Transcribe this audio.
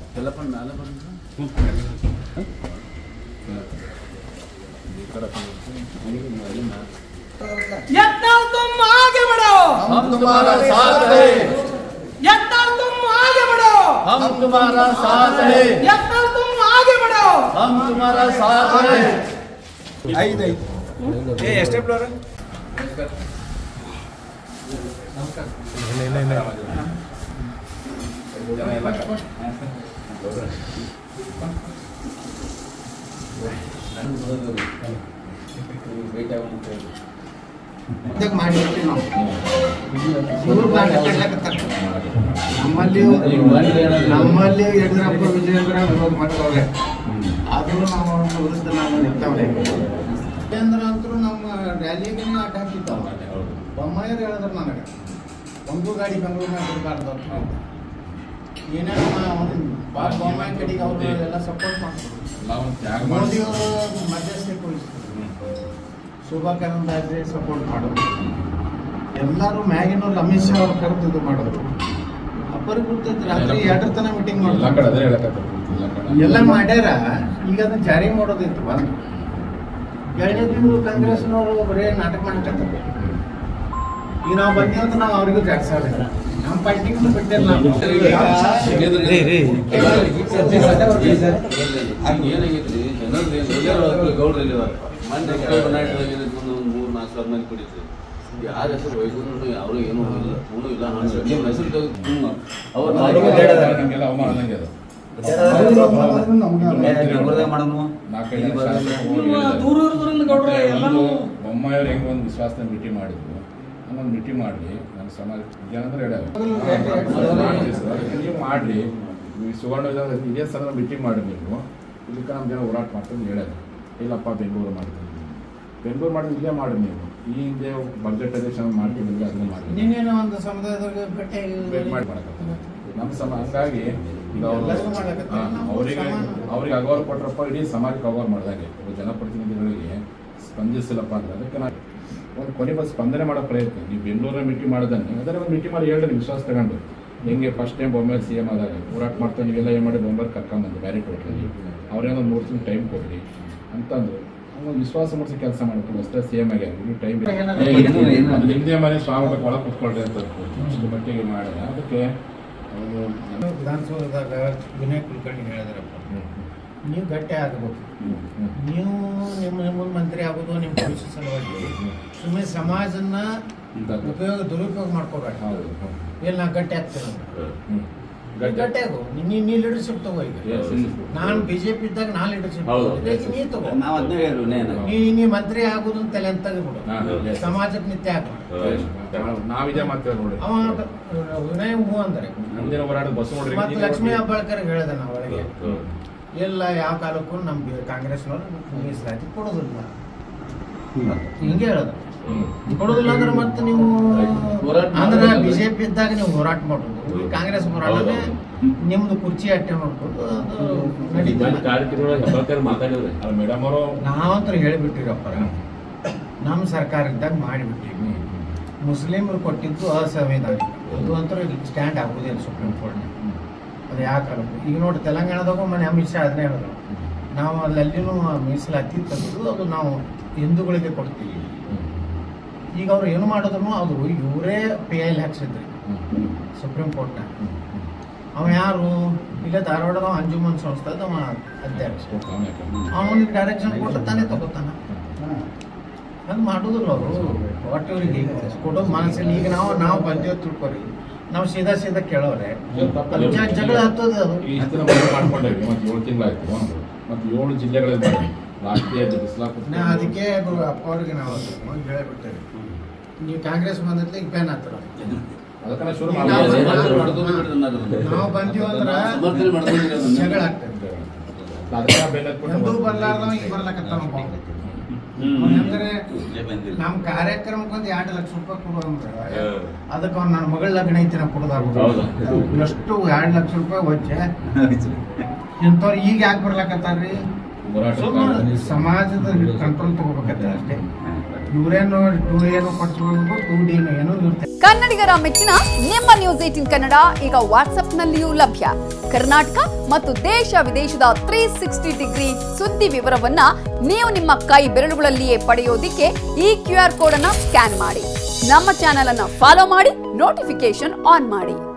ಎಲ್ಲಪ್ಪ ನಾಳೆ ಬಂದ್ರೆ यत्नाल तुम आगे बढ़ो हम तुम्हारा साथ है यत्नाल तुम आगे बढ़ो हम तुम्हारा साथ है यत्नाल तुम आगे बढ़ो हम तुम्हारा साथ है ಏ ಎಷ್ಟೇ ಫ್ಲೋರ್ ಉದ್ಯೋಗ ಮಾಡಿರ್ತೀವಿ ನಾವು ಇವ್ರು ಮಾಡಿ ಕಟ್ಲಾಕತ್ತಾರ. ನಮ್ಮಲ್ಲಿ ನಮ್ಮಲ್ಲಿ ಯಡಿಯೂರಪ್ಪ ವಿಜಯೇಂದ್ರ ವಿರೋಧ ಮಾಡ್ತಾವ್ರೆ ಆದ್ರೂ ನಾವು ಅವ್ರ ವಿರುದ್ಧ ನಾವು ನಿಂತವ್ರೆ ವಿಜಯೇಂದ್ರ ಅಂತೂ ನಮ್ಮ ರ್ಯಾಲಿಗೆ ಅಡ್ಡ ಹಾಕಿದ್ದಾವ ಬೊಮ್ಮಾಯರು ಹೇಳಿದ್ರು ನನಗೆ ಒಂದು ಗಾಡಿ ಬೆಂಗಳೂರಿನಾಗ ಬಿಡಬಾರ್ದು ಅಂತ ಏನೇನು ಭಾಳ ಬೊಮ್ಮಾಯಿ ಕಡೆಗೆ ಅವರು ಎಲ್ಲ ಸಪೋರ್ಟ್ ಮಾಡ್ತಾರೆ ಮೋದಿಯವರು ಮಧ್ಯಸ್ಥಿಕೆ ವಹಿಸ್ತಾರೆ ಶೋಭಾ ಕರಂದಾಜೆ ಸಪೋರ್ಟ್ ಮಾಡೋದು ಎಲ್ಲರೂ ಮ್ಯಾಗಿನವ್ರು ಅಮಿತ್ ಶಾ ಅವ್ರು ಕರೆದು ಇದು ಮಾಡೋದು ಅಪ್ಪರಿಗೆ ಗೊತ್ತೈತಿ ರಾತ್ರಿ ಎರಡರ ತನಕ ಮೀಟಿಂಗ್ ಎಲ್ಲ ಕಡೆ ಮಾಡೋದು ಅದೇ ಹೇಳಕತ್ತಾರೆ ಎಲ್ಲ ಕಡೆ ಎಲ್ಲ ಮಾಡ್ಯಾರ ಈಗ ಅದನ್ನ ಜಾರಿ ಮಾಡೋದಿತ್ತು ಬಂದು ಎರಡನೇ ತಿಂಗಳು ಕಾಂಗ್ರೆಸ್ನವರು ಬರೀ ನಾಟಕ ಮಾಡ್ಕತ್ತಾರೆ ಈಗ ನಾವು ಬಂದೇವಂತ ನಾವು ಅವ್ರಿಗೂ ಜಾಡ್ಸಲ್ಲ ನಮ್ಮ ಪಾರ್ಟಿಗೂ ಬಿಟ್ಟಿಲ್ಲ ನಾವು ಏನಾಗೈತ್ರಿ ಜನರು ಗೌಡ್ರಲ್ಲಿ ಮೊನ್ನೆ ಕರ್ನಾಟಕದಾಗ ಒಂದು ಮೂರು ನಾಲ್ಕು ಸಾವಿರ ಮಂದಿ ಕುಡಿತು ಯಾರ ಹೆಸರು ವೈದ್ಯರು ಅವರು ಏನೂ ಇಲ್ಲ ಏನೂ ಇಲ್ಲ ನಾನು ನಿಮ್ಮ ಹೆಸರು ತೆಗೆದು ಅವ್ರು ನಮ್ಗೆಲ್ಲ ಅವಮಾನ ಆದಂಗೆ ಅದು. ನಾಲ್ಕೈದು ಜನ ಶಾಸಕರು ಹೋಗಿ ನಿಮ್ಮ ಹೇಳಿದ್ದಾರೆ. ದೂರ ಇರೋದ್ರಿಂದ ಗೌಡ್ರೆ ಎಲ್ಲಾನು ಒಂದು ಬೊಮ್ಮಾಯಿಯವ್ರು ಹೆಂಗ್ ಒಂದು ವಿಶ್ವಾಸದ ಮೀಟಿಂಗ್ ಮಾಡಿದ್ರು ಹಂಗೊಂದು ಮೀಟಿಂಗ್ ಮಾಡಿ ನಮ್ಮ ಸಮಾಜ ಏನಂದ್ರೆ ಹೇಳ್ಯಾರ ನೀವು ಮಾಡ್ರಿ ಈ ಸುವರ್ಣ ವಿಧಾನ ಇದೇ ಸಲ ಮೀಟಿಂಗ್ ಮಾಡಿ ನೀವು ಇದಕ್ಕೆ ನಮ್ಮ ಜನ ಹೋರಾಟ ಮಾಡ್ಕೊಂಡು ಹೇಳ್ಯಾರ ಇಲ್ಲಪ್ಪ ಬೆಂಗಳೂರು ಮಾಡ್ತೀನಿ ಬೆಂಗಳೂರು ಮಾಡಿದ್ರೆ ಇಲ್ಲೇ ಮಾಡಿ ನೀವು ಈ ಹಿಂದೆ ಬಜೆಟ್ ಅಧ್ಯಕ್ಷ ಮಾಡ್ತಿದ್ದಿಲ್ಲ ಅದನ್ನ ಮಾಡಿ ನಿನ್ನೇನೋ ಒಂದು ಸಮುದಾಯದವ್ರಿಗೆ ಭೇಟಿ ವೇಟ್ ಮಾಡಿ ಮಾಡಕತ್ತಾರೆ ನಮ್ಮ ಸಮ ಹಂಗಾಗಿ ಈಗ ಅವರು ಎಲ್ಲರಿಗೂ ಮಾಡಕತ್ತಾರೆ. ನಾವು ಅವರಿಗೆ ಸಮಾನ. ಅವ್ರಿಗೆ ಅಗೌರ ಕೊಟ್ರಪ್ಪ ಇಡೀ ಸಮಾಜಕ್ಕೆ ಅಗೌರ ಮಾಡ್ದಂಗೆ ಒಬ್ಬ ಜನಪ್ರತಿನಿಧಿಗಳಿಗೆ ಸ್ಪಂದಿಸಿಲ್ಲಪ್ಪ ಅಂದ್ರೆ ಅದಕ್ಕೆ ನಾವು ಒಂದು ಕೊನೆ ಬಸ್ ಸ್ಪಂದನೆ ಮಾಡೋ ಪ್ರಯತ್ನ ನೀವು ಬೆಂಗಳೂರಲ್ಲಿ ಮೀಟಿಂಗ್ ಮಾಡೋದನ್ನೇ ಅದರ ಒಂದು ಮೀಟಿಂಗ್ ಮಾಡಿ ಹೇಳ್ರಿ ವಿಶ್ವಾಸ ತಗೊಂಡು ಹೆಂಗೆ first time Bommai C M ಆದಾಗ ಹೋರಾಟ ಮಾಡ್ತಾ ನೀವೆಲ್ಲ ಏನು ಮಾಡಿ ಬೊಂಬರ್ ಕರ್ಕೊಂಬಂದು ಬ್ಯಾರಿ ಕೊಟ್ರಿ ಅವ್ರೇನೋ ಮೂರು ತಿಂಗಳು ಟೈಮ್ ಕೊಡ್ರಿ ಅಂತಂದು ಒಂದು ವಿಶ್ವಾಸ ಮೂಡಿಸಿ ಕೆಲಸ ಮಾಡ್ಕೊಂಡು ಅಷ್ಟೇ ಸಿ ಎಮ್ ಆಗ್ಯಾರ ಇನ್ನೂ ಟೈಮ್ ನಿಮ್ಮದೇ ಮನೆ ಸ್ವಾಮಿ ಒಳ ಕುತ್ಕೊಳ್ರಿ ಅಂತ ಇಷ್ಟು ಮಟ್ಟಿಗೆ ಮಾಡಿದ ಅದಕ್ಕೆ ಅವರು ವಿಧಾನಸೌಧದಾಗ ವಿನಯ್ ಕುಲಕರ್ಣಿ ಹೇಳಿದ್ರಪ್ಪ ನೀವು ಗಟ್ಟಿ ಆಗಬೇಕು ನೀವು ನಿಮ್ಮ ನಿಮ್ಮ ಮಂತ್ರಿ ಆಗೋದು ನಿಮ್ಮ ಭವಿಷ್ಯ ಸಲುವಾಗಿ ಸುಮ್ಮನೆ ಸಮಾಜನ ಉಪಯೋಗ ದುರುಪಯೋಗ ಮಾಡ್ಕೋಬೇಡ ಹೌದು ಇಲ್ಲಿ ನಾ ಗಟ್ಟಿ ಆಗ್ತೇನೆ ಹ್ಮ್. ಗಟ್ಟಿ ಆಗು ನೀ ನೀ ಲೀಡರ್ಶಿಪ್ ತಗೋ ಈಗ Yes, yes. ನಾನು ಬಿಜೆಪಿ ಇದ್ದಾಗ ನಾ ಲೀಡರ್ಶಿಪ್ ಹೌದು. ನೀ ತಗೋ ನಾವು ಅದನ್ನೇ ಹೇಳಿರು ನೇನ ನೀ ನೀ ಮಂತ್ರಿ ಆಗೋದನ್ನ ತಲೆ ಅಂತ ತೆಗೆದ್ಬಿಡು ಹಾ, yes. ಸಮಾಜಕ್ಕೆ ನಿತ್ಯ ಹಾಕ್ಬೇಡ ನಾವು- ನಾವಿದೇ ಮಾತೇವೆ ನೋಡಿ ಅವ ವಿನಯ್ ಹೂ ಅಂದ್ರೆ ನಮ್ದೇನೋ ಹೋರಾಟ ಬಸ್ ನೋಡ್ರಿ ಮತ್ತೆ ಈಗ ಲಕ್ಷ್ಮೀ ನೋಡಿ. ಹೆಬ್ಬಾಳ್ಕರ್ ಹೇಳಿದೆ ನಾವು ಒಳಗೆ ಹ್ಮ್. ಎಲ್ಲ ಯಾವ ಕಾಲಕ್ಕೂ ನಮ್ಮ ಕಾಂಗ್ರೆಸ್ನವ್ರು ಮೀಸಲಾತಿ ಕೊಡೋದಿಲ್ಲ ಹಿಂಗೆ ಹೇಳೋದು ಹ್ಮ್. ಕೊಡೋದಿಲ್ಲ ಅಂದ್ರೆ ಮತ್ತೆ ನೀವು ಹೋರಾಟ ಅಂದ್ರೆ ಮಾಡೋದು. ಬಿಜೆಪಿ ಇದ್ದಾಗ ನೀವು ಹೋರಾಟ ಮಾಡೋದು ಈ ಕಾಂಗ್ರೆಸ್ ಹೋರಾಟನೇ ನಿಮ್ದು ಕುರ್ಚಿ ಅಟ್ಟೆ ಮಾಡ್ಕೊಂಡು ಅದು ನಡೀತದೆ ಮಾತಾಡಿದ್ರೆ ಅಲ್ಲ ಮೇಡಮ್ ಅವರು ನಾವಂತೂ ಹೇಳಿಬಿಟ್ಟಿರಪ್ಪ ನಮ್ಮ ಸರ್ಕಾರ ಇದ್ದಾಗ ಮಾಡಿಬಿಟ್ಟಿವಿ ಮುಸ್ಲಿಮರು ಕೊಟ್ಟಿದ್ದು ಅಸಂವಿಧಾನಿಕ ಅದು ಅಂತೂ ಸ್ಟ್ಯಾಂಡ್ ಆಗೋದಿಲ್ಲ ಸುಪ್ರೀಂ ಕೋರ್ಟ್ ಅದು ಯಾವ ಕಾಲಕ್ಕೂ ಈಗ ನೋಡಿ ತೆಲಂಗಾಣದಾಗೂ ಮನೆ ಅಮಿತ್ ಶಾ ಅದನ್ನೇ ಹೇಳಿದ್ರು ನಾವು ಅಲ್ಲಲ್ಲಿನೂ ಮೀಸಲಾತಿ ತೆಗೆದು ಅದು ನಾವು ಹಿಂದೂಗಳಿಗೆ ಕೊಡ್ತೀವಿ ಈಗ ಅವ್ರು ಏನು ಮಾಡಿದ್ರು ಅದು ಇವರೇ ಪಿ ಐ ಹಾಕ್ಸಿದ್ರಿ ಸುಪ್ರೀಂ ಕೋರ್ಟ್ನ ಅವ ಯಾರು ಇಲ್ಲೇ ಧಾರವಾಡದ ಅಂಜುಮನ್ ಸಂಸ್ಥಾದ ಅವ ಅಧ್ಯಕ್ಷ ಅವನಿಗೆ ಡೈರೆಕ್ಷನ್ ಕೊಟ್ಟು ತಾನೇ ತಗೋತಾನ ಹಂಗೆ ಮಾಡೋದಿಲ್ಲ ಅವರು ಒಟ್ಟು ಇವ್ರಿಗೆ ಕೊಡೋ ಮನಸ್ಸಲ್ಲಿ ಈಗ ನಾವು ನಾವು ಬಂದೇವು ತಿಳ್ಕೊರಿ ನಾವು ಸೀದಾ ಸೀದಾ ಕೇಳೋರೆ ಅದು ಜ- ಜಗಳ ಹತ್ತೋದು ಅದು ಈ ಇಷ್ಟು ದಿನ ಮದುವೆ ಮಾಡ್ಕೊಂಡೇವಿ ಮತ್ತೆ ಏಳು ತಿಂಗಳಾಯ್ತು ಮತ್ತೆ ಏಳು ಜಿಲ್ಲೆಗಳಲ್ಲಿ ಮಾಡಿ ಲಾಸ್ಟ್ ಇಯರ್ ಬಿಸಿಲಾಕ ನಾ ಅದಕ್ಕೆ ಗುರು ಅಪ್ಪ ಅವ್ರಿಗೆ ನಾವು ಹೋಗಿ ಹೇಳಿಬಿಟ್ಟೇವೆ ನೀವು ಕಾಂಗ್ರೆಸ್ ಬಂದಿರ್ಲಿ ಈಗ ಬ್ಯಾನ್ ಆಗ್ತಾರ ಅದಕ್ಕೆ ನಾವು ಶುರು ನಾವು ಮಾಡಿ ನಾವು ಬಂದೀವಿ ಅಂದ್ರೆ ಸಮರ್ಥನೆ ಮಾಡ್ಕೊಂಡಿರಿ ಅದನ್ನ. ಜಗಳ ಆಗ್ತದೆ ಅದಕ್ಕೆ ಬೆಲೆ ಹತ್ಬಿಟ್ಟು ಎಂದೂ ಬರ್ಲಾರ್ದವ ಈಗ ಬರ್ಲಕತ್ತಾನ ಒಬ್ಬ. ಅಂದ್ರೆ ನಮ್ಮ ಕಾರ್ಯಕ್ರಮಕ್ಕೆ ಒಂದು ಎರಡು ಲಕ್ಷ ರೂಪಾಯಿ ಕೊಡು ಅಂದ್ರೆ ಅದಕ್ಕೆ ಅವ್ನು ನನ್ನ ಮಗಳ ಲಗ್ನ ಐತಿ ನಾ ಹೌದು. ಕೊಡೋದಾಗ ಎಷ್ಟು ಎರಡು ಲಕ್ಷ ರೂಪಾಯಿ ವಜ್ಜೆ ಇಂಥವ್ರು ಈಗ ಯಾಕೆ ಬರ್ಲಕತ್ತಾರ್ರಿ ಹೋರಾಟ ಸುಮ್ಮನೆ ಸಮಾಜದ ಕಂಟ್ರೋಲ್ ತಗೋಬೇಕತ್ತ ಅಷ್ಟೇ ಇವರೇನು ಟೂ ಏನು ಕೊಡ್ಸ್ಬೇಕು ಟೂ ಡಿನು ಏನೋ ಇರುತ್ತೆ ಕನ್ನಡಿಗರ ಮೆಚ್ಚಿನ ನಿಮ್ಮ ನ್ಯೂಸ್ ಏಟಿನ್ ಕನ್ನಡ ಈಗ ವಾಟ್ಸ್ಆಪ್ನಲ್ಲಿಯೂ ಲಭ್ಯ ಕರ್ನಾಟಕ ಮತ್ತು ದೇಶ ವಿದೇಶದ ತ್ರೀ ಸಿಕ್ಸ್ಟಿ ಡಿಗ್ರಿ ಸುದ್ದಿ ವಿವರವನ್ನ ನೀವು ನಿಮ್ಮ ಕೈ ಬೆರಳುಗಳಲ್ಲಿಯೇ ಪಡೆಯೋದಿಕ್ಕೆ ಈ ಕ್ಯೂ ಆರ್ ಕೋಡ್ ಅನ್ನ ಸ್ಕ್ಯಾನ್ ಮಾಡಿ ನಮ್ಮ ಚಾನೆಲ್ ಅನ್ನ ಫಾಲೋ ಮಾಡಿ ನೋಟಿಫಿಕೇಶನ್ ಆನ್ ಮಾಡಿ